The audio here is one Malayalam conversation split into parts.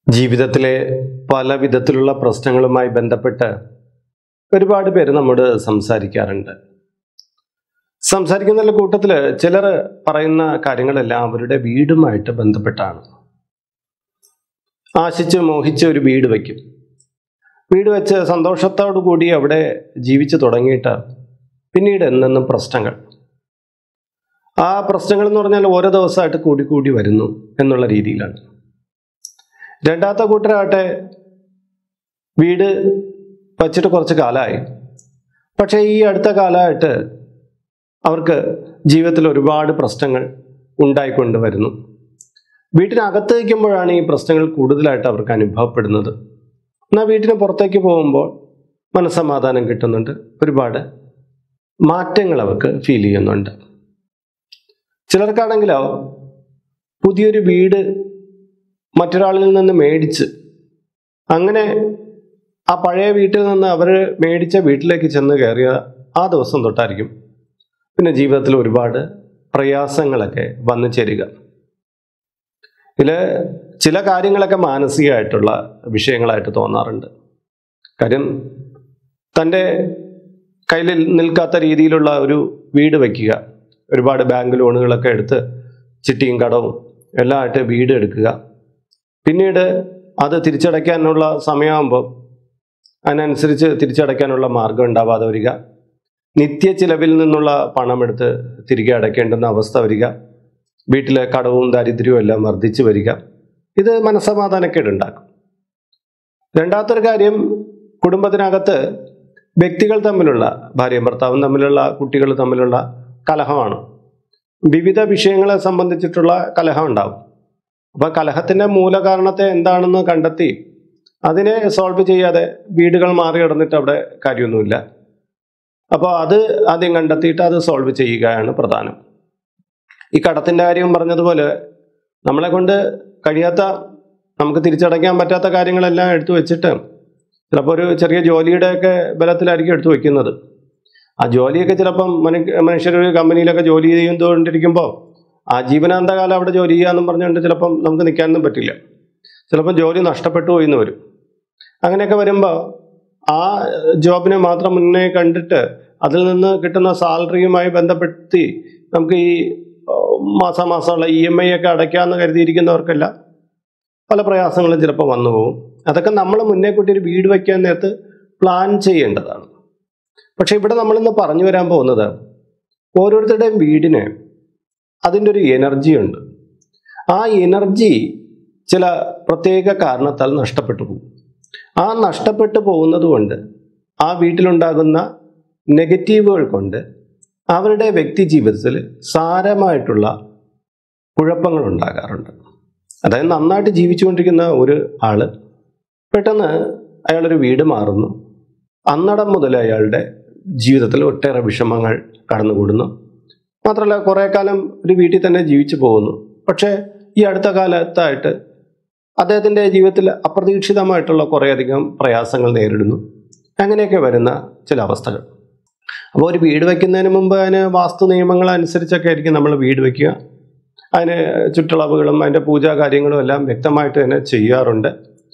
ജീവിതത്തിലെ പല വിധത്തിലുള്ള പ്രശ്നങ്ങളുമായി ബന്ധപ്പെട്ട് ഒരുപാട് പേര് നമ്മോട് സംസാരിക്കാറുണ്ട് സംസാരിക്കുന്ന കൂട്ടത്തിൽ ചിലർ പറയുന്ന കാര്യങ്ങളെല്ലാം അവരുടെ വീടുമായിട്ട് ബന്ധപ്പെട്ടാണ് ആശിച്ച് മോഹിച്ച് ഒരു വീട് വയ്ക്കും വീട് വെച്ച് സന്തോഷത്തോടു കൂടി അവിടെ ജീവിച്ചു തുടങ്ങിയിട്ട് പിന്നീട് എന്നെന്നും പ്രശ്നങ്ങൾ ആ പ്രശ്നങ്ങൾ എന്ന് പറഞ്ഞാൽ ഓരോ ദിവസമായിട്ട് കൂടി കൂടി വരുന്നു എന്നുള്ള രീതിയിലാണ് രണ്ടാമത്തെ കൂട്ടരാകട്ടെ വീട് വച്ചിട്ട് കുറച്ച് കാലമായി പക്ഷേ ഈ അടുത്ത കാലമായിട്ട് അവർക്ക് ജീവിതത്തിൽ ഒരുപാട് പ്രശ്നങ്ങൾ ഉണ്ടായിക്കൊണ്ട് വരുന്നു വീട്ടിനകത്ത് നിൽക്കുമ്പോഴാണ് ഈ പ്രശ്നങ്ങൾ കൂടുതലായിട്ട് അവർക്ക് അനുഭവപ്പെടുന്നത് എന്നാൽ വീട്ടിന് പുറത്തേക്ക് പോകുമ്പോൾ മനസ്സമാധാനം കിട്ടുന്നുണ്ട് ഒരുപാട് മാറ്റങ്ങൾ അവർക്ക് ഫീൽ ചെയ്യുന്നുണ്ട് ചിലർക്കാണെങ്കിലോ പുതിയൊരു വീട് മറ്റൊരാളിൽ നിന്ന് മേടിച്ച് അങ്ങനെ ആ പഴയ വീട്ടിൽ നിന്ന് അവർ മേടിച്ച വീട്ടിലേക്ക് ചെന്ന് കയറിയ ആ ദിവസം തൊട്ടായിരിക്കും പിന്നെ ജീവിതത്തിൽ ഒരുപാട് പ്രയാസങ്ങളൊക്കെ വന്നു ചേരുക ഇതിൽ ചില കാര്യങ്ങളൊക്കെ മാനസികമായിട്ടുള്ള വിഷയങ്ങളായിട്ട് തോന്നാറുണ്ട് കാര്യം തൻ്റെ കയ്യിൽ നിൽക്കാത്ത രീതിയിലുള്ള ഒരു വീട് വയ്ക്കുക ഒരുപാട് ബാങ്ക് ലോണുകളൊക്കെ എടുത്ത് ചിട്ടിയും കടവും എല്ലാം ആയിട്ട് വീട് എടുക്കുക പിന്നീട് അത് തിരിച്ചടയ്ക്കാനുള്ള സമയമാകുമ്പോൾ അതിനനുസരിച്ച് തിരിച്ചടയ്ക്കാനുള്ള മാർഗം ഉണ്ടാവാതെ വരിക നിത്യ ചിലവിൽ നിന്നുള്ള പണമെടുത്ത് തിരികെ അടയ്ക്കേണ്ടുന്ന അവസ്ഥ വരിക വീട്ടിലെ കടവും ദാരിദ്ര്യവും എല്ലാം വർദ്ധിച്ചു വരിക ഇത് മനസ്സമാധാനക്കേടുണ്ടാക്കും രണ്ടാമത്തൊരു കാര്യം കുടുംബത്തിനകത്ത് വ്യക്തികൾ തമ്മിലുള്ള ഭാര്യയും ഭർത്താവും തമ്മിലുള്ള കുട്ടികൾ തമ്മിലുള്ള കലഹമാണ് വിവിധ വിഷയങ്ങളെ സംബന്ധിച്ചിട്ടുള്ള കലഹം ഉണ്ടാവും അപ്പോൾ കലഹത്തിൻ്റെ മൂലകാരണത്തെ എന്താണെന്ന് കണ്ടെത്തി അതിനെ സോൾവ് ചെയ്യാതെ വീടുകൾ മാറി കിടന്നിട്ട് അവിടെ കാര്യമൊന്നുമില്ല അപ്പോൾ അത് ആദ്യം കണ്ടെത്തിയിട്ട് അത് സോൾവ് ചെയ്യുകയാണ് പ്രധാനം ഈ കടത്തിൻ്റെ കാര്യം പറഞ്ഞതുപോലെ നമ്മളെ കൊണ്ട് കഴിയാത്ത നമുക്ക് തിരിച്ചടയ്ക്കാൻ പറ്റാത്ത കാര്യങ്ങളെല്ലാം എടുത്തു വെച്ചിട്ട് ചിലപ്പോൾ ഒരു ചെറിയ ജോലിയുടെയൊക്കെ ബലത്തിലായിരിക്കും എടുത്തു വെക്കുന്നത് ആ ജോലിയൊക്കെ ചിലപ്പം മനു- മനുഷ്യരൊരു കമ്പനിയിലൊക്കെ ജോലി ചെയ്തുകൊണ്ടിരിക്കുമ്പോൾ ആ ജീവനാന്തകാലം അവിടെ ജോലി ചെയ്യാന്നും പറഞ്ഞുകൊണ്ട് ചിലപ്പം നമുക്ക് നിൽക്കാനൊന്നും പറ്റില്ല ചിലപ്പം ജോലി നഷ്ടപ്പെട്ടു പോയി എന്ന് വരും അങ്ങനെയൊക്കെ വരുമ്പോൾ ആ ജോബിനെ മാത്രം മുന്നേ കണ്ടിട്ട് അതിൽ നിന്ന് കിട്ടുന്ന സാലറിയുമായി ബന്ധപ്പെടുത്തി നമുക്ക് ഈ ഏഹ്, മാസാമാസമുള്ള ഇ എം ഐ ഒക്കെ അടയ്ക്കാമെന്ന് കരുതിയിരിക്കുന്നവർക്കെല്ലാം പല പ്രയാസങ്ങളും ചിലപ്പോൾ വന്നു പോകും അതൊക്കെ നമ്മൾ മുന്നേ കൂട്ടി ഒരു വീട് വയ്ക്കാൻ നേരത്ത് പ്ലാൻ ചെയ്യേണ്ടതാണ് പക്ഷെ ഇവിടെ നമ്മളിന്ന് പറഞ്ഞു വരാൻ പോകുന്നത് ഓരോരുത്തരുടെയും വീടിന് അതിൻ്റെ ഒരു എനർജി ഉണ്ട് ആ എനർജി ചില പ്രത്യേക കാരണത്താൽ നഷ്ടപ്പെട്ടു പോകും ആ നഷ്ടപ്പെട്ടു പോകുന്നത് കൊണ്ട് ആ വീട്ടിലുണ്ടാകുന്ന നെഗറ്റീവുകൾ കൊണ്ട് അവരുടെ വ്യക്തി ജീവിതത്തിൽ സാരമായിട്ടുള്ള കുഴപ്പങ്ങൾ ഉണ്ടാകാറുണ്ട് അതായത് നന്നായിട്ട് ജീവിച്ചുകൊണ്ടിരിക്കുന്ന ഒരു ആള് പെട്ടെന്ന് അയാളൊരു വീട് മാറുന്നു അന്നടം മുതൽ അയാളുടെ ജീവിതത്തിൽ ഒട്ടേറെ വിഷമങ്ങൾ കടന്നുകൂടുന്നു മാത്രമല്ല കുറേ കാലം ഒരു വീട്ടിൽ തന്നെ ജീവിച്ചു പോകുന്നു പക്ഷേ ഈ അടുത്ത കാലത്തായിട്ട് അദ്ദേഹത്തിൻ്റെ ജീവിതത്തിൽ അപ്രതീക്ഷിതമായിട്ടുള്ള കുറേയധികം പ്രയാസങ്ങൾ നേരിടുന്നു അങ്ങനെയൊക്കെ വരുന്ന ചില അവസ്ഥകൾ അപ്പോൾ ഒരു വീട് വയ്ക്കുന്നതിന് മുമ്പ് അതിന് വാസ്തു നിയമങ്ങൾ അനുസരിച്ചൊക്കെ ആയിരിക്കും നമ്മൾ വീട് വയ്ക്കുക അതിന് ചുറ്റളവുകളും അതിൻ്റെ പൂജാ കാര്യങ്ങളും എല്ലാം വ്യക്തമായിട്ട് തന്നെ ചെയ്യാറുണ്ട്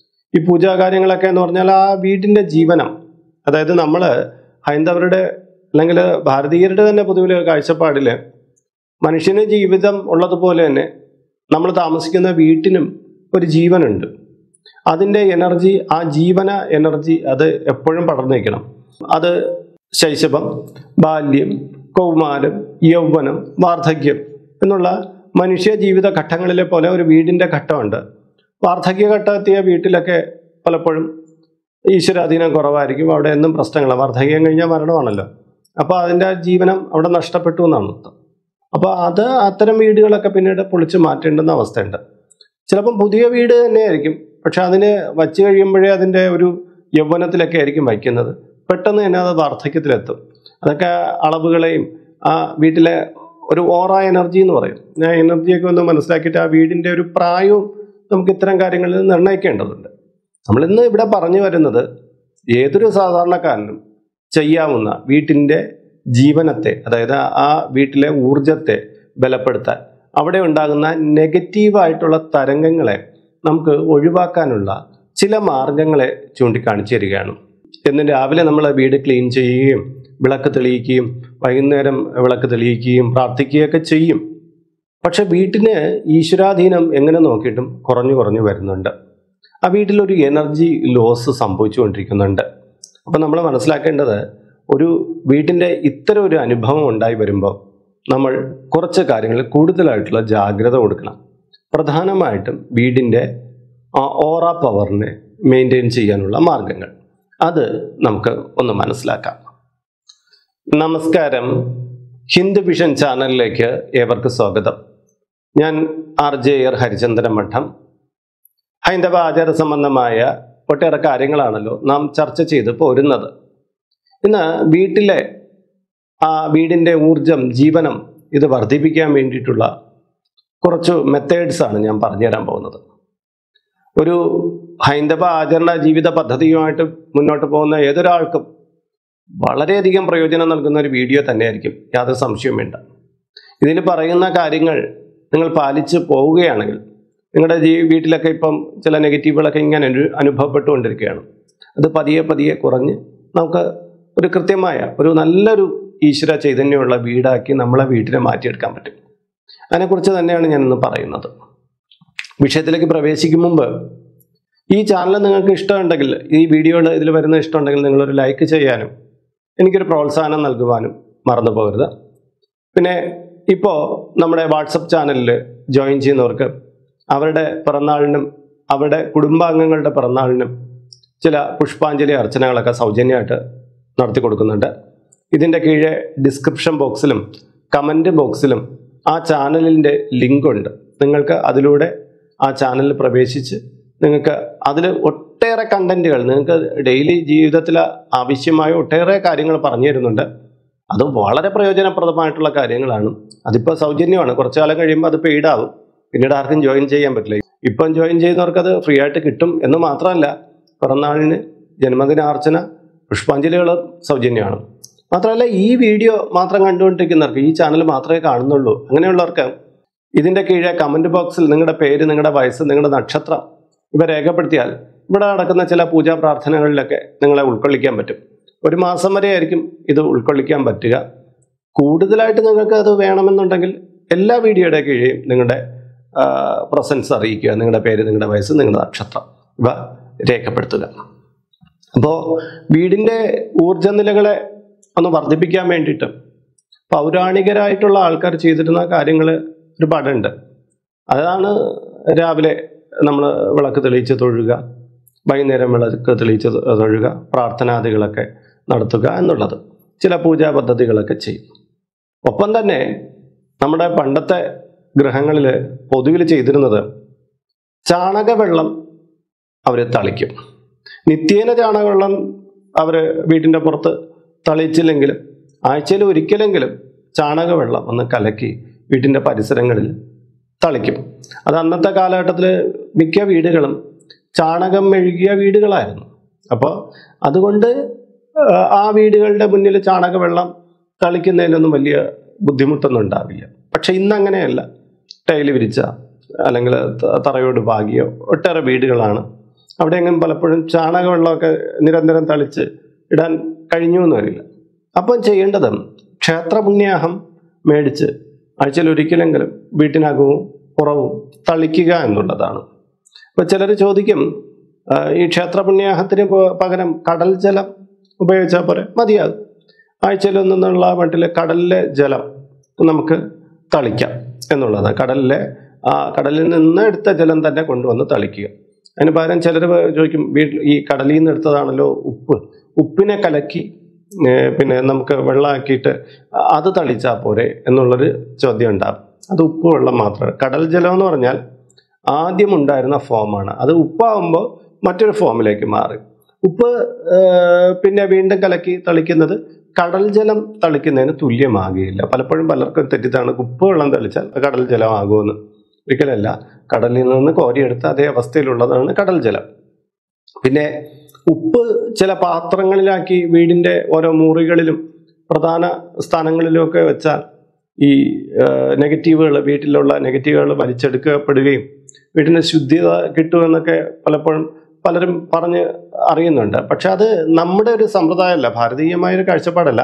ഈ പൂജാ കാര്യങ്ങളൊക്കെ എന്ന് പറഞ്ഞാൽ ആ വീടിൻ്റെ ജീവനം അതായത് നമ്മൾ ഹൈന്ദവരുടെ അല്ലെങ്കിൽ ഭാരതീയരുടെ തന്നെ പൊതുവിലെ കാഴ്ചപ്പാടിൽ മനുഷ്യന് ജീവിതം ഉള്ളതുപോലെ തന്നെ നമ്മൾ താമസിക്കുന്ന വീട്ടിനും ഒരു ജീവനുണ്ട് അതിൻ്റെ എനർജി ആ ജീവന എനർജി അത് എപ്പോഴും പടർന്നു നിൽക്കണം അത് ശൈശവം ബാല്യം കൗമാരം യൗവനം വാർദ്ധക്യം എന്നുള്ള മനുഷ്യ ജീവിത ഘട്ടങ്ങളിലെ പോലെ ഒരു വീടിൻ്റെ ഘട്ടമുണ്ട് വാർദ്ധക്യഘട്ടം എത്തിയ വീട്ടിലൊക്കെ പലപ്പോഴും ഈശ്വരാധീനം കുറവായിരിക്കും അവിടെ എന്നും പ്രശ്നങ്ങളാണ് വാർദ്ധക്യം കഴിഞ്ഞാൽ മരണമാണല്ലോ അപ്പോൾ അതിൻ്റെ ആ ജീവനം അവിടെ നഷ്ടപ്പെട്ടു എന്നാണ് അർത്ഥം അപ്പോൾ അത് അത്തരം വീടുകളൊക്കെ പിന്നീട് പൊളിച്ച് മാറ്റേണ്ടുന്ന അവസ്ഥയുണ്ട് ചിലപ്പം പുതിയ വീട് തന്നെയായിരിക്കും പക്ഷെ അതിന് വച്ച് കഴിയുമ്പോഴേ അതിൻ്റെ ഒരു യൗവനത്തിലൊക്കെ ആയിരിക്കും വയ്ക്കുന്നത് പെട്ടെന്ന് തന്നെ അത് വാർദ്ധക്യത്തിലെത്തും അതൊക്കെ അളവുകളെയും ആ വീട്ടിലെ ഒരു ഓറ എനർജി എന്ന് പറയും ഞാൻ എനർജിയൊക്കെ ഒന്ന് മനസ്സിലാക്കിയിട്ട് ആ വീടിൻ്റെ ഒരു പ്രായവും നമുക്ക് ഇത്തരം കാര്യങ്ങളിൽ നിർണ്ണയിക്കേണ്ടതുണ്ട് നമ്മളിന്ന് ഇവിടെ പറഞ്ഞു വരുന്നത് ഏതൊരു സാധാരണക്കാരനും ചെയ്യാവുന്ന വീട്ടിൻ്റെ ജീവനത്തെ അതായത് ആ വീട്ടിലെ ഊർജത്തെ ബലപ്പെടുത്താൻ അവിടെ ഉണ്ടാകുന്ന നെഗറ്റീവായിട്ടുള്ള തരംഗങ്ങളെ നമുക്ക് ഒഴിവാക്കാനുള്ള ചില മാർഗങ്ങളെ ചൂണ്ടിക്കാണിച്ചു തരികയാണ് എന്നും രാവിലെ നമ്മൾ വീട് ക്ലീൻ ചെയ്യുകയും വിളക്ക് തെളിയിക്കുകയും വൈകുന്നേരം വിളക്ക് തെളിയിക്കുകയും പ്രാർത്ഥിക്കുകയൊക്കെ ചെയ്യും പക്ഷെ വീട്ടിന് ഈശ്വരാധീനം എങ്ങനെ നോക്കിയിട്ടും കുറഞ്ഞു കുറഞ്ഞു വരുന്നുണ്ട് ആ വീട്ടിലൊരു എനർജി ലോസ് സംഭവിച്ചുകൊണ്ടിരിക്കുന്നുണ്ട് അപ്പം നമ്മൾ മനസ്സിലാക്കേണ്ടത് ഒരു വീട്ടിൻ്റെ ഇത്തരം ഒരു അനുഭവം ഉണ്ടായി വരുമ്പോൾ നമ്മൾ കുറച്ച് കാര്യങ്ങളിൽ കൂടുതലായിട്ടുള്ള ജാഗ്രത കൊടുക്കണം പ്രധാനമായിട്ടും വീടിൻ്റെ ആ ഓറ പവറിനെ മെയിൻറ്റെയിൻ ചെയ്യാനുള്ള മാർഗങ്ങൾ അത് നമുക്ക് ഒന്ന് മനസ്സിലാക്കാം നമസ്കാരം ഹിന്ദു വിഷൻ ചാനലിലേക്ക് ഏവർക്ക് സ്വാഗതം ഞാൻ ആർ ജെ ആർ ഹരിചന്ദ്രൻ മഠം ഹൈന്ദവ ആചാര സംബന്ധമായ ഒട്ടേറെ കാര്യങ്ങളാണല്ലോ നാം ചർച്ച ചെയ്ത് പോരുന്നത് ഇന്ന് വീട്ടിലെ ആ വീടിൻ്റെ ഊർജം ജീവനം ഇത് വർദ്ധിപ്പിക്കാൻ വേണ്ടിയിട്ടുള്ള കുറച്ച് മെത്തേഡ്സ് ആണ് ഞാൻ പറഞ്ഞുതരാൻ പോകുന്നത് ഒരു ഹൈന്ദവ ആചരണ ജീവിത പദ്ധതിയുമായിട്ട് മുന്നോട്ട് പോകുന്ന ഏതൊരാൾക്കും വളരെയധികം പ്രയോജനം നൽകുന്ന ഒരു വീഡിയോ തന്നെയായിരിക്കും യാതൊരു സംശയവും വേണ്ട ഇതിൽ പറയുന്ന കാര്യങ്ങൾ നിങ്ങൾ പാലിച്ച് പോവുകയാണെങ്കിൽ നിങ്ങളുടെ ജീ വീട്ടിലൊക്കെ ഇപ്പം ചില നെഗറ്റീവുകളൊക്കെ ഇങ്ങനെ അനു- അനുഭവപ്പെട്ടുകൊണ്ടിരിക്കുകയാണ് അത് പതിയെ പതിയെ കുറഞ്ഞ് നമുക്ക് ഒരു കൃത്യമായ ഒരു നല്ലൊരു ഈശ്വര ചൈതന്യമുള്ള വീടാക്കി നമ്മളെ വീട്ടിനെ മാറ്റിയെടുക്കാൻ പറ്റും അതിനെക്കുറിച്ച് തന്നെയാണ് ഞാൻ ഇന്ന് പറയുന്നത് വിഷയത്തിലേക്ക് പ്രവേശിക്കും മുമ്പ് ഈ ചാനൽ നിങ്ങൾക്ക് ഇഷ്ടമുണ്ടെങ്കിൽ ഈ വീഡിയോകൾ ഇതിൽ വരുന്ന ഇഷ്ടമുണ്ടെങ്കിൽ നിങ്ങളൊരു ലൈക്ക് ചെയ്യാനും എനിക്കൊരു പ്രോത്സാഹനം നൽകുവാനും മറന്നു പോകരുത് പിന്നെ ഇപ്പോൾ നമ്മുടെ വാട്സപ്പ് ചാനലിൽ ജോയിൻ ചെയ്യുന്നവർക്ക് അവരുടെ പിറന്നാളിനും അവരുടെ കുടുംബാംഗങ്ങളുടെ പിറന്നാളിനും ചില പുഷ്പാഞ്ജലി അർച്ചനകളൊക്കെ സൗജന്യമായിട്ട് നടത്തി കൊടുക്കുന്നുണ്ട് ഇതിൻ്റെ കീഴെ ഡിസ്ക്രിപ്ഷൻ ബോക്സിലും കമൻറ്റ് ബോക്സിലും ആ ചാനലിൻ്റെ ലിങ്ക് ഉണ്ട് നിങ്ങൾക്ക് അതിലൂടെ ആ ചാനലിൽ പ്രവേശിച്ച് നിങ്ങൾക്ക് അതിൽ ഒട്ടേറെ കണ്ടന്റുകൾ നിങ്ങൾക്ക് ഡെയിലി ജീവിതത്തിൽ ആവശ്യമായ ഒട്ടേറെ കാര്യങ്ങൾ പറഞ്ഞു തരുന്നുണ്ട് അത് വളരെ പ്രയോജനപ്രദമായിട്ടുള്ള കാര്യങ്ങളാണ് അതിപ്പോൾ സൗജന്യമാണ് കുറച്ചു കാലം കഴിയുമ്പോൾ അത് പെയ്ഡ് ആവും പിന്നീട് ആർക്കും ജോയിൻ ചെയ്യാൻ പറ്റില്ല ഇപ്പം ജോയിൻ ചെയ്യുന്നവർക്ക് അത് ഫ്രീ ആയിട്ട് കിട്ടും എന്ന് മാത്രമല്ല പിറന്നാളിന് ജന്മദിനാർച്ചന പുഷ്പാഞ്ജലികൾ സൗജന്യമാണ് മാത്രമല്ല ഈ വീഡിയോ മാത്രം കണ്ടുകൊണ്ടിരിക്കുന്നവർക്ക് ഈ ചാനൽ മാത്രമേ കാണുന്നുള്ളൂ അങ്ങനെയുള്ളവർക്ക് ഇതിൻ്റെ കീഴെ കമൻറ്റ് ബോക്സിൽ നിങ്ങളുടെ പേര് നിങ്ങളുടെ വയസ്സ് നിങ്ങളുടെ നക്ഷത്രം ഇവ രേഖപ്പെടുത്തിയാൽ ഇവിടെ നടക്കുന്ന ചില പൂജാ പ്രാർത്ഥനകളിലൊക്കെ നിങ്ങളെ ഉൾക്കൊള്ളിക്കാൻ പറ്റും ഒരു മാസം വരെ ആയിരിക്കും ഇത് ഉൾക്കൊള്ളിക്കാൻ പറ്റുക കൂടുതലായിട്ട് നിങ്ങൾക്ക് അത് വേണമെന്നുണ്ടെങ്കിൽ എല്ലാ വീഡിയോയുടെ കീഴെയും നിങ്ങളുടെ പ്രസൻസ് അറിയിക്കുക നിങ്ങളുടെ പേര് നിങ്ങളുടെ വയസ്സ് നിങ്ങളുടെ നക്ഷത്രം ഇവ രേഖപ്പെടുത്തുക അപ്പോൾ വീടിൻ്റെ ഊർജ്ജനിലകളെ ഒന്ന് വർദ്ധിപ്പിക്കാൻ വേണ്ടിയിട്ട് പൗരാണികരായിട്ടുള്ള ആൾക്കാർ ചെയ്തിരുന്ന കാര്യങ്ങൾ ഒരുപാടുണ്ട് അതാണ് രാവിലെ നമ്മൾ വിളക്ക് തെളിയിച്ച് തൊഴുക വൈകുന്നേരം വിളക്ക് തെളിയിച്ച് തൊഴുക പ്രാർത്ഥനാദികളൊക്കെ നടത്തുക എന്നുള്ളത് ചില പൂജാ പദ്ധതികളൊക്കെ ചെയ്യും ഒപ്പം തന്നെ നമ്മുടെ പണ്ടത്തെ ഗൃഹങ്ങളിൽ പൊതുവിൽ ചെയ്തിരുന്നത് ചാണകവെള്ളം അവർ തളിക്കും നിത്യേന ചാണകവെള്ളം അവർ വീട്ടിൻ്റെ പുറത്ത് തളിച്ചില്ലെങ്കിലും ആഴ്ചയിൽ ഒരിക്കലെങ്കിലും ചാണകവെള്ളം ഒന്ന് കലക്കി വീട്ടിൻ്റെ പരിസരങ്ങളിൽ തളിക്കും അത് അന്നത്തെ കാലഘട്ടത്തിൽ മിക്ക വീടുകളും ചാണകം മെഴുകിയ വീടുകളായിരുന്നു അപ്പോൾ അതുകൊണ്ട് ആ, ആ വീടുകളുടെ മുന്നിൽ ചാണകവെള്ളം തളിക്കുന്നതിലൊന്നും വലിയ ബുദ്ധിമുട്ടൊന്നും ഉണ്ടാവില്ല പക്ഷെ ഇന്ന് അങ്ങനെയല്ല ടൈല് വിരിച്ച അല്ലെങ്കിൽ ത- തറയോട് പാകിയ ഒട്ടേറെ വീടുകളാണ് അവിടെയെങ്കിലും പലപ്പോഴും ചാണകവെള്ളമൊക്കെ നിരന്തരം തളിച്ച് ഇടാൻ കഴിഞ്ഞു എന്ന് വരില്ല അപ്പം ചെയ്യേണ്ടത് ക്ഷേത്രപുണ്യാഹം മേടിച്ച് ആഴ്ചയിൽ ഒരിക്കലെങ്കിലും വീട്ടിനകവും പുറവും തളിക്കുക എന്നുള്ളതാണ് അപ്പോൾ ചിലർ ചോദിക്കും ആ, ഈ ക്ഷേത്രപുണ്യാഹത്തിന് പ- പകരം കടൽ ജലം ഉപയോഗിച്ചാൽ പോരെ മതിയാകും ആഴ്ചയിലൊന്നുള്ള മട്ടിൽ കടലിലെ ജലം നമുക്ക് തളിക്കാം എന്നുള്ളതാണ് കടലിലെ ആ കടലിൽ നിന്ന് എടുത്ത ജലം തന്നെ കൊണ്ടുവന്ന് തളിക്കുക അതിന് പകരം ചിലർ ചോദിക്കും വീട്ടിൽ ഈ കടലിൽ നിന്ന് എടുത്തതാണല്ലോ ഉപ്പ് ഉപ്പിനെ കലക്കി ഏ, പിന്നെ നമുക്ക് വെള്ളമാക്കിയിട്ട് അത് തളിച്ചാൽ പോരെ എന്നുള്ളൊരു ചോദ്യം ഉണ്ടാകും അത് ഉപ്പ് വെള്ളം മാത്രമേ കടൽ ജലം എന്ന് പറഞ്ഞാൽ ആദ്യം ഉണ്ടായിരുന്ന ഫോമാണ് അത് ഉപ്പാകുമ്പോൾ മറ്റൊരു ഫോമിലേക്ക് മാറി ഉപ്പ് ഏ, പിന്നെ വീണ്ടും കലക്കി തളിക്കുന്നത് കടൽ ജലം തളിക്കുന്നതിന് തുല്യമാകുകയില്ല പലപ്പോഴും പലർക്കും തെറ്റിദ്ധാരണ ഉപ്പ് വെള്ളം തളിച്ചാൽ അത് കടൽ ജലമാകുമെന്ന് ഒരിക്കലല്ല കടലിൽ നിന്ന് കോരിയെടുത്ത അതേ അവസ്ഥയിലുള്ളതാണ് കടൽ ജലം പിന്നെ ഉപ്പ് ചില പാത്രങ്ങളിലാക്കി വീടിൻ്റെ ഓരോ മുറികളിലും പ്രധാന സ്ഥാനങ്ങളിലുമൊക്കെ വെച്ചാൽ ഈ നെഗറ്റീവുകൾ വീട്ടിലുള്ള നെഗറ്റീവുകൾ വലിച്ചെടുക്കപ്പെടുകയും വീട്ടിന് ശുദ്ധിത കിട്ടുമെന്നൊക്കെ പലപ്പോഴും പലരും പറഞ്ഞ് അറിയുന്നുണ്ട് പക്ഷെ അത് നമ്മുടെ ഒരു സമ്പ്രദായമല്ല ഭാരതീയമായ ഒരു കാഴ്ചപ്പാടല്ല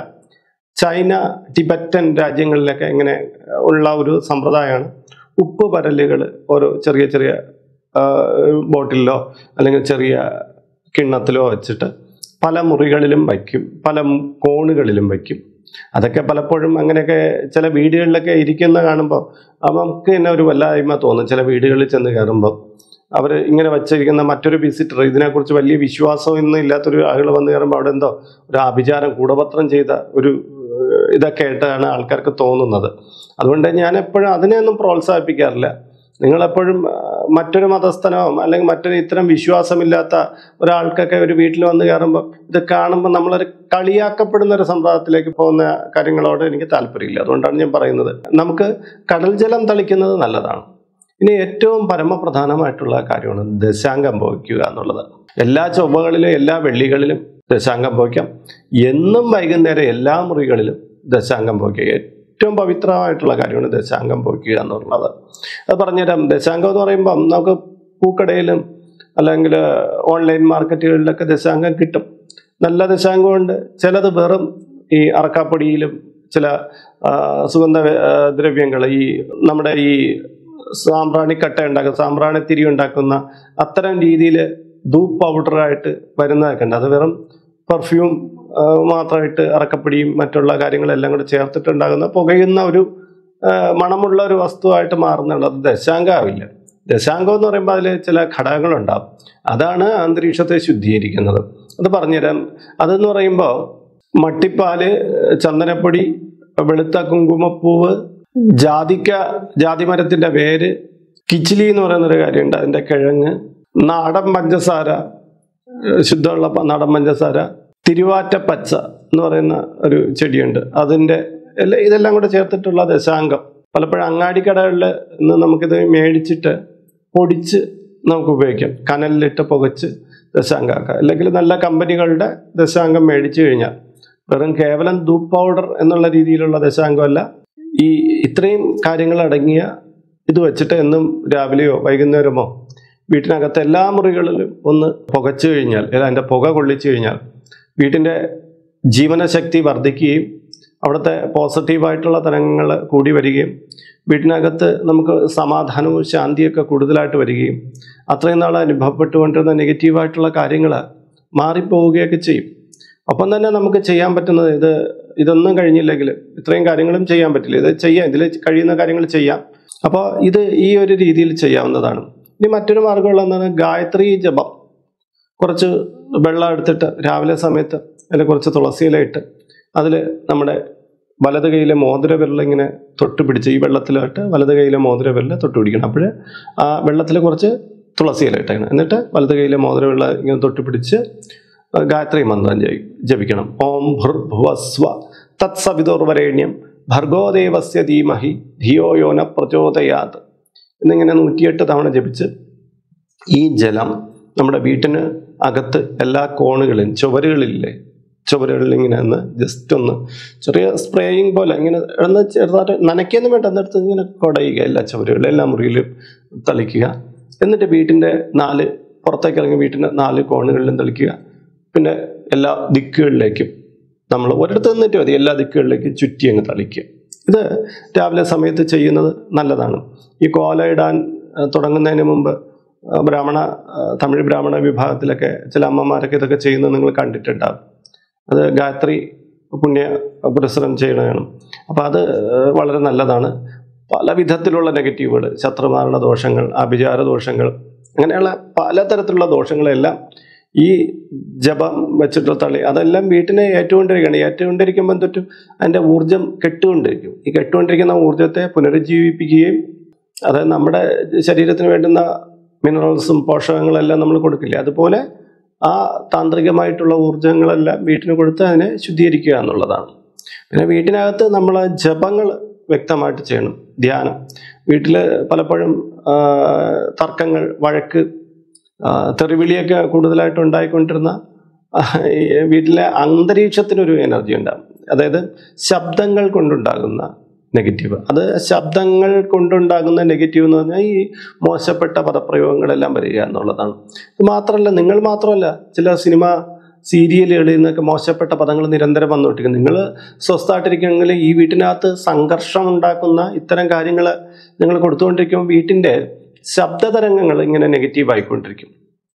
ചൈന ടിബറ്റൻ രാജ്യങ്ങളിലൊക്കെ ഇങ്ങനെ ഉള്ള ഒരു സമ്പ്രദായമാണ് ഉപ്പ് പരലുകൾ ഓരോ ചെറിയ ചെറിയ ആ, ബോട്ടിലോ അല്ലെങ്കിൽ ചെറിയ കിണ്ണത്തിലോ വെച്ചിട്ട് പല മുറികളിലും വയ്ക്കും പല കോണുകളിലും വയ്ക്കും അതൊക്കെ പലപ്പോഴും അങ്ങനെയൊക്കെ ചില വീടുകളിലൊക്കെ ഇരിക്കുന്ന കാണുമ്പോൾ നമുക്ക് തന്നെ ഒരു വല്ലായ്മ തോന്നും ചില വീടുകളിൽ ചെന്ന് കയറുമ്പോൾ അവർ ഇങ്ങനെ വച്ചിരിക്കുന്ന മറ്റൊരു വിസിറ്റർ ഇതിനെക്കുറിച്ച് വലിയ വിശ്വാസമൊന്നും ഇല്ലാത്തൊരു ആളുകൾ വന്ന് കയറുമ്പോൾ അവിടെ എന്തോ ഒരു ആഭിചാരം കൂടപത്രം ചെയ്ത ഒരു ഏഹ്, ഇതൊക്കെ ആയിട്ടാണ് ആൾക്കാർക്ക് തോന്നുന്നത് അതുകൊണ്ട് ഞാൻ എപ്പോഴും അതിനെയൊന്നും പ്രോത്സാഹിപ്പിക്കാറില്ല നിങ്ങളെപ്പോഴും ആ, മറ്റൊരു മതസ്ഥനോ അല്ലെങ്കിൽ മറ്റൊരു ഇത്തരം വിശ്വാസമില്ലാത്ത ഒരാൾക്കൊക്കെ ഒരു വീട്ടിൽ വന്ന് കയറുമ്പോൾ ഇത് കാണുമ്പോൾ നമ്മളൊരു കളിയാക്കപ്പെടുന്ന ഒരു സമ്പ്രദായത്തിലേക്ക് പോകുന്ന കാര്യങ്ങളോട് എനിക്ക് താല്പര്യമില്ല അതുകൊണ്ടാണ് ഞാൻ പറയുന്നത് നമുക്ക് കടൽ ജലം തളിക്കുന്നത് നല്ലതാണ് ഇനി ഏറ്റവും പരമപ്രധാനമായിട്ടുള്ള കാര്യമാണ് ദശാംഗം ഭവിക്കുക എന്നുള്ളത് എല്ലാ ചൊവ്വകളിലും എല്ലാ വെള്ളികളിലും ദശാംഗം ഭവിക്കാം എന്നും വൈകുന്നേരം എല്ലാ മുറികളിലും ദശാംഗം ഭവിക്കുക ഏറ്റവും പവിത്രമായിട്ടുള്ള കാര്യമാണ് ദശാംഗം ഭവിക്കുക എന്നുള്ളത് അത് പറഞ്ഞുതരാം ദശാംഗം എന്ന് പറയുമ്പം നമുക്ക് പൂക്കടയിലും അല്ലെങ്കിൽ ഓൺലൈൻ മാർക്കറ്റുകളിലൊക്കെ ദശാംഗം കിട്ടും നല്ല ദശാംഗമുണ്ട് ചിലത് വെറും ഈ അറക്കാപ്പൊടിയിലും ചില ആ, സുഗന്ധ ദ്രവ്യങ്ങൾ ഈ നമ്മുടെ ഈ സാമ്പ്രാണിക്കട്ട ഉണ്ടാക്കുന്ന സാമ്പ്രാണി തിരി ഉണ്ടാക്കുന്ന അത്തരം രീതിയിൽ ധൂപ്പ് പൗഡറായിട്ട് വരുന്നതൊക്കെ ഉണ്ട് അത് വെറും പെർഫ്യൂം മാത്രമായിട്ട് അറക്കപ്പൊടിയും മറ്റുള്ള കാര്യങ്ങളെല്ലാം കൂടെ ചേർത്തിട്ടുണ്ടാകുന്ന പുകയുന്ന ഒരു ആ, മണമുള്ള ഒരു വസ്തുവായിട്ട് മാറുന്നുള്ളത് ദശാംഗമാവില്ല ദശാംഗം എന്ന് പറയുമ്പോൾ അതിൽ ചില ഘടകങ്ങളുണ്ടാവും അതാണ് അന്തരീക്ഷത്തെ ശുദ്ധീകരിക്കുന്നത് അത് പറഞ്ഞുതരാം അതെന്ന് പറയുമ്പോൾ മട്ടിപ്പാല് ചന്ദനപ്പൊടി വെളുത്ത കുങ്കുമപ്പൂവ് ജാതിക്ക ജാതിമരത്തിന്റെ വേര് കിച്ചിലി എന്ന് പറയുന്നൊരു കാര്യമുണ്ട് അതിന്റെ കിഴങ്ങ് നാടൻ പഞ്ചസാര ഏഹ് ശുദ്ധമുള്ള പ- നാടൻ പഞ്ചസാര തിരുവാറ്റ പച്ച എന്ന് പറയുന്ന ഒരു ചെടിയുണ്ട് അതിന്റെ എല്ലാം ഇതെല്ലാം കൂടെ ചേർത്തിട്ടുള്ള ദശാംഗം പലപ്പോഴും അങ്ങാടിക്കടകളിൽ നിന്ന് നമുക്കിത് മേടിച്ചിട്ട് പൊടിച്ച് നമുക്ക് ഉപയോഗിക്കാം കനലിലിട്ട് പുകച്ച് ദശാംഗമാക്കാം അല്ലെങ്കിൽ നല്ല കമ്പനികളുടെ ദശാംഗം മേടിച്ചു കഴിഞ്ഞാൽ വെറും കേവലം ധൂപ്പ് പൗഡർ എന്നുള്ള രീതിയിലുള്ള ദശാംഗമല്ല ഈ ഇത്രയും കാര്യങ്ങൾ അടങ്ങിയ ഇത് വെച്ചിട്ട് എന്നും രാവിലെയോ വൈകുന്നേരമോ വീട്ടിനകത്ത് എല്ലാ മുറികളിലും ഒന്ന് പുകച്ചു കഴിഞ്ഞാൽ അല്ല അതിൻ്റെ പുക കൊള്ളിച്ചു കഴിഞ്ഞാൽ വീട്ടിൻ്റെ ജീവനശക്തി വർദ്ധിക്കുകയും അവിടുത്തെ പോസിറ്റീവായിട്ടുള്ള തരംഗങ്ങൾ കൂടി വരികയും വീട്ടിനകത്ത് നമുക്ക് സമാധാനവും ശാന്തിയൊക്കെ കൂടുതലായിട്ട് വരികയും അത്രയും നാൾ അനുഭവപ്പെട്ടുകൊണ്ടിരുന്ന നെഗറ്റീവായിട്ടുള്ള കാര്യങ്ങൾ മാറിപ്പോവുകയൊക്കെ ചെയ്യും ഒപ്പം തന്നെ നമുക്ക് ചെയ്യാൻ പറ്റുന്നത് ഇത് ഇതൊന്നും കഴിഞ്ഞില്ലെങ്കിൽ ഇത്രയും കാര്യങ്ങളും ചെയ്യാൻ പറ്റില്ല ഇത് ചെയ്യാം ഇതിൽ കഴിയുന്ന കാര്യങ്ങൾ ചെയ്യാം അപ്പോൾ ഇത് ഈ ഒരു രീതിയിൽ ചെയ്യാവുന്നതാണ് ഇനി മറ്റൊരു മാർഗ്ഗമുള്ള എന്താണ് ഗായത്രി ജപം കുറച്ച് വെള്ളം എടുത്തിട്ട് രാവിലെ സമയത്ത് അതിൽ കുറച്ച് തുളസിയില ഇട്ട് അതിൽ നമ്മുടെ വലത് കൈയിലെ മോതിര വിരൽ ഇങ്ങനെ തൊട്ട് പിടിച്ച് ഈ വെള്ളത്തിലായിട്ട് വലത് കൈയിലെ മോതിര വിരൽ തൊട്ട് പിടിക്കണം അപ്പോൾ ആ വെള്ളത്തിൽ കുറച്ച് തുളസിയില ഇട്ടേക്കണം എന്നിട്ട് വലത് കൈയിലെ മോതിര വിരൽ ഇങ്ങനെ തൊട്ട് പിടിച്ച് ഗായത്രി മന്ത്രം ജയി- ജപിക്കണം ഓം ഭുർഭുവസ്വ തത്സവിതുർവരേണ്യം ഭർഗോദേവസ്യ ധീമഹി ധിയോ യോന പ്രചോദയാത് എന്നിങ്ങനെ നൂറ്റിയെട്ട് തവണ ജപിച്ച് ഈ ജലം നമ്മുടെ വീട്ടിന് അകത്ത് എല്ലാ കോണുകളിലും ചുവരുകളില്ലേ ചുവരുകളിൽ ഇങ്ങനെ ഒന്ന് ജസ്റ്റ് ഒന്ന് ചെറിയ സ്പ്രേയിങ് പോലെ ഇങ്ങനെ ഒന്ന് ചെറുതായിട്ട് നനയ്ക്കൊന്നും വേണ്ട എന്നിടത്ത് ഇങ്ങനെ കുടയുക എല്ലാ ചുവരുകളിലും എല്ലാ മുറിയിലും തളിക്കുക എന്നിട്ട് വീട്ടിൻ്റെ നാല് പുറത്തേക്ക് ഇറങ്ങി വീട്ടിൻ്റെ നാല് കോണുകളിലും തളിക്കുക പിന്നെ എല്ലാ ദിക്കുകളിലേക്കും നമ്മൾ ഒരിടത്ത് നിന്നിട്ട് മതി എല്ലാ ദിക്കുകളിലേക്കും ചുറ്റി അങ്ങ് തളിക്കുക ഇത് രാവിലെ സമയത്ത് ചെയ്യുന്നത് നല്ലതാണ് ഈ കോല ഇടാൻ ആ, തുടങ്ങുന്നതിന് മുമ്പ് ആ, ബ്രാഹ്മണ ആ, തമിഴ് ബ്രാഹ്മണ വിഭാഗത്തിലൊക്കെ ചില അമ്മമാരൊക്കെ ഇതൊക്കെ ചെയ്യുന്നത് നിങ്ങൾ കണ്ടിട്ടുണ്ടാവും അത് ഗായത്രി പുണ്യ പുരസ്സരം ചെയ്യണതാണ് അപ്പോൾ അത് ആ, വളരെ നല്ലതാണ് പല വിധത്തിലുള്ള നെഗറ്റീവുകൾ ശത്രുമാരണ ദോഷങ്ങൾ അഭിചാര ദോഷങ്ങൾ അങ്ങനെയുള്ള പലതരത്തിലുള്ള ദോഷങ്ങളെല്ലാം ഈ ജപം വെച്ചിട്ടുള്ള തള്ളി അതെല്ലാം വീട്ടിനെ ഏറ്റുകൊണ്ടിരിക്കുകയാണ് ഏറ്റുകൊണ്ടിരിക്കുമ്പോൾ തൊട്ടും അതിൻ്റെ ഊർജം കെട്ടുകൊണ്ടിരിക്കും ഈ കെട്ടുകൊണ്ടിരിക്കുന്ന ഊർജത്തെ പുനരുജ്ജീവിപ്പിക്കുകയും അത് നമ്മുടെ ശരീരത്തിന് വേണ്ടുന്ന മിനറൽസും പോഷകങ്ങളെല്ലാം നമ്മൾ കൊടുക്കില്ലേ അതുപോലെ ആ താന്ത്രികമായിട്ടുള്ള ഊർജങ്ങളെല്ലാം വീട്ടിന് കൊടുത്ത് അതിനെ ശുദ്ധീകരിക്കുക എന്നുള്ളതാണ് പിന്നെ വീട്ടിനകത്ത് നമ്മൾ ജപങ്ങൾ വ്യക്തമായിട്ട് ചെയ്യണം ധ്യാനം വീട്ടിൽ പലപ്പോഴും ആ, തർക്കങ്ങൾ വഴക്ക് ആ, തെറിവിളിയൊക്കെ കൂടുതലായിട്ട് ഉണ്ടായിക്കൊണ്ടിരുന്ന ആ, ഈ വീട്ടിലെ അന്തരീക്ഷത്തിനൊരു എനർജി ഉണ്ടാകും അതായത് ശബ്ദങ്ങൾ കൊണ്ടുണ്ടാകുന്ന നെഗറ്റീവ് അത് ശബ്ദങ്ങൾ കൊണ്ടുണ്ടാകുന്ന നെഗറ്റീവ് എന്ന് പറഞ്ഞാൽ ഈ മോശപ്പെട്ട പദപ്രയോഗങ്ങളെല്ലാം വരിക എന്നുള്ളതാണ് ഇത് മാത്രമല്ല നിങ്ങൾ മാത്രമല്ല ചില സിനിമ സീരിയലുകളിൽ നിന്നൊക്കെ മോശപ്പെട്ട പദങ്ങൾ നിരന്തരം വന്നുകൊണ്ടിരിക്കും നിങ്ങൾ സ്വസ്ഥമായിട്ടിരിക്കുമെങ്കിൽ ഈ വീട്ടിനകത്ത് സംഘർഷം ഉണ്ടാക്കുന്ന ഇത്തരം കാര്യങ്ങൾ നിങ്ങൾ കൊടുത്തുകൊണ്ടിരിക്കുമ്പോൾ വീട്ടിൻ്റെ ശബ്ദതരംഗങ്ങൾ ഇങ്ങനെ നെഗറ്റീവ് ആയിക്കൊണ്ടിരിക്കും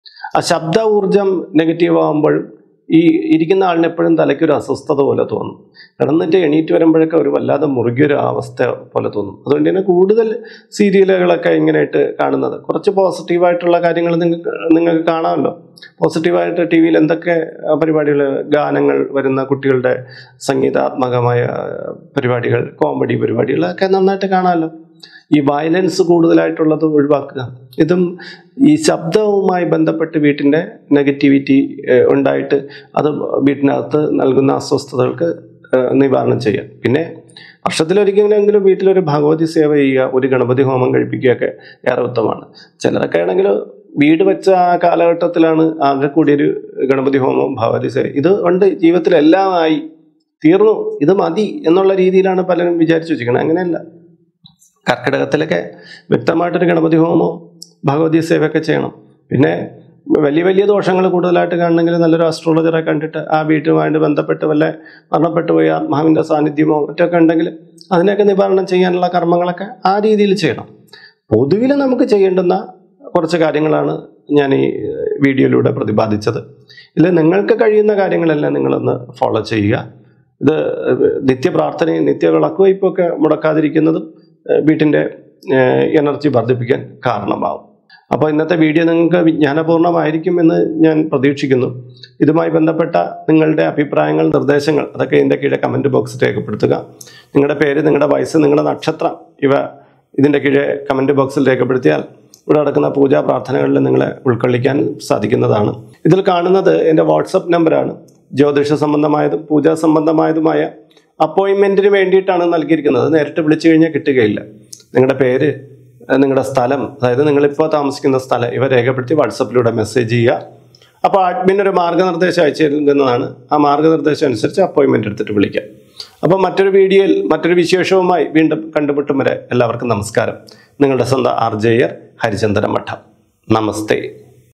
ആ ശബ്ദ ഊർജം നെഗറ്റീവ് ആകുമ്പോൾ ഈ ഇരിക്കുന്ന ആളിന് എപ്പോഴും തലയ്ക്കൊരു അസ്വസ്ഥത പോലെ തോന്നും കിടന്നിട്ട് എണീറ്റ് വരുമ്പോഴൊക്കെ ഒരു വല്ലാതെ മുറുകിയൊരു അവസ്ഥ പോലെ തോന്നും അതുകൊണ്ട് തന്നെ കൂടുതൽ സീരിയലുകളൊക്കെ ഇങ്ങനെയായിട്ട് കാണുന്നത് കുറച്ച് പോസിറ്റീവായിട്ടുള്ള കാര്യങ്ങൾ നിങ്ങൾക്ക് നിങ്ങൾക്ക് കാണാമല്ലോ പോസിറ്റീവായിട്ട് ടി വിയിൽ എന്തൊക്കെ പരിപാടികൾ ഗാനങ്ങൾ വരുന്ന കുട്ടികളുടെ സംഗീതാത്മകമായ പരിപാടികൾ കോമഡി പരിപാടികളൊക്കെ നന്നായിട്ട് കാണാമല്ലോ ഈ വയലൻസ് കൂടുതലായിട്ടുള്ളത് ഒഴിവാക്കുക ഇതും ഈ ശബ്ദവുമായി ബന്ധപ്പെട്ട് വീട്ടിൻ്റെ നെഗറ്റിവിറ്റി ഏഹ്, ഉണ്ടായിട്ട് അത് വീട്ടിനകത്ത് നൽകുന്ന അസ്വസ്ഥതകൾക്ക് ഏഹ്, നിവാരണം ചെയ്യാം പിന്നെ വർഷത്തിലൊരിക്കലെങ്കിലും വീട്ടിലൊരു ഭഗവതി സേവ ചെയ്യുക ഒരു ഗണപതി ഹോമം കഴിപ്പിക്കുകയൊക്കെ ഏറെ ഉത്തമമാണ് ചിലരൊക്കെ ആണെങ്കിൽ വീട് വെച്ച ആ കാലഘട്ടത്തിലാണ് ആകെ കൂടിയൊരു ഗണപതി ഹോമം ഭഗവതി സേവ ഇത് കൊണ്ട് ജീവിതത്തിൽ എല്ലാം ആയി തീർന്നു ഇത് മതി എന്നുള്ള രീതിയിലാണ് പലരും വിചാരിച്ചു വെച്ചിരിക്കുന്നത് അങ്ങനെയല്ല കർക്കിടകത്തിലൊക്കെ വ്യക്തമായിട്ടൊരു ഗണപതി ഹോമവും ഭഗവതി സേവയൊക്കെ ചെയ്യണം പിന്നെ വലിയ വലിയ ദോഷങ്ങൾ കൂടുതലായിട്ട് കാണണമെങ്കിൽ നല്ലൊരു അസ്ട്രോളജറെ കണ്ടിട്ട് ആ വീട്ടുമായിട്ട് ബന്ധപ്പെട്ട് വല്ല മരണപ്പെട്ടു പോയ ആത്മാവിൻ്റെ സാന്നിധ്യമോ മറ്റൊക്കെ ഉണ്ടെങ്കിൽ അതിനെയൊക്കെ നിവാരണം ചെയ്യാനുള്ള കർമ്മങ്ങളൊക്കെ ആ രീതിയിൽ ചെയ്യണം പൊതുവിൽ നമുക്ക് ചെയ്യേണ്ടുന്ന കുറച്ച് കാര്യങ്ങളാണ് ഞാൻ ഈ വീഡിയോയിലൂടെ പ്രതിപാദിച്ചത് ഇതിൽ നിങ്ങൾക്ക് കഴിയുന്ന കാര്യങ്ങളെല്ലാം നിങ്ങളൊന്ന് ഫോളോ ചെയ്യുക ഇത് നിത്യപ്രാർത്ഥനയും നിത്യ വിളക്കുവയ്പ്പൊക്കെ മുടക്കാതിരിക്കുന്നതും ഏഹ് വീട്ടിൻ്റെ എനർജി വർദ്ധിപ്പിക്കാൻ കാരണമാവും അപ്പോൾ ഇന്നത്തെ വീഡിയോ നിങ്ങൾക്ക് വിജ്ഞാനപൂർണ്ണമായിരിക്കുമെന്ന് ഞാൻ പ്രതീക്ഷിക്കുന്നു ഇതുമായി ബന്ധപ്പെട്ട നിങ്ങളുടെ അഭിപ്രായങ്ങൾ നിർദ്ദേശങ്ങൾ അതൊക്കെ ഇതിൻ്റെ കീഴെ കമൻറ്റ് ബോക്സിൽ രേഖപ്പെടുത്തുക നിങ്ങളുടെ പേര് നിങ്ങളുടെ വയസ്സ് നിങ്ങളുടെ നക്ഷത്രം ഇവ ഇതിൻ്റെ കീഴെ കമൻറ്റ് ബോക്സിൽ രേഖപ്പെടുത്തിയാൽ ഇവിടെ നടക്കുന്ന പൂജാ പ്രാർത്ഥനകളിൽ നിങ്ങളെ ഉൾക്കൊള്ളിക്കാൻ സാധിക്കുന്നതാണ് ഇതിൽ കാണുന്നത് എൻ്റെ വാട്സപ്പ് നമ്പറാണ് ജ്യോതിഷ സംബന്ധമായതും പൂജാ സംബന്ധമായതുമായ അപ്പോയിൻമെൻറ്റിന് വേണ്ടിയിട്ടാണ് നൽകിയിരിക്കുന്നത് അത് നേരിട്ട് വിളിച്ചു കഴിഞ്ഞാൽ കിട്ടുകയില്ല നിങ്ങളുടെ പേര് ഏഹ് നിങ്ങളുടെ സ്ഥലം അതായത് നിങ്ങളിപ്പോൾ താമസിക്കുന്ന സ്ഥലം ഇവ രേഖപ്പെടുത്തി വാട്സപ്പിലൂടെ മെസ്സേജ് ചെയ്യുക അപ്പോൾ അഡ്മിൻ ഒരു മാർഗ്ഗനിർദ്ദേശം അയച്ചു തരുന്നതാണ് ആ മാർഗ്ഗനിർദ്ദേശം അനുസരിച്ച് അപ്പോയിൻമെൻ്റ് എടുത്തിട്ട് വിളിക്കാം അപ്പോൾ മറ്റൊരു വീഡിയോയിൽ മറ്റൊരു വിശേഷവുമായി വീണ്ടും കണ്ടുമുട്ടും വരെ എല്ലാവർക്കും നമസ്കാരം നിങ്ങളുടെ സ്വന്തം ആർ ജെയർ ഹരിചന്ദന മഠം നമസ്തേ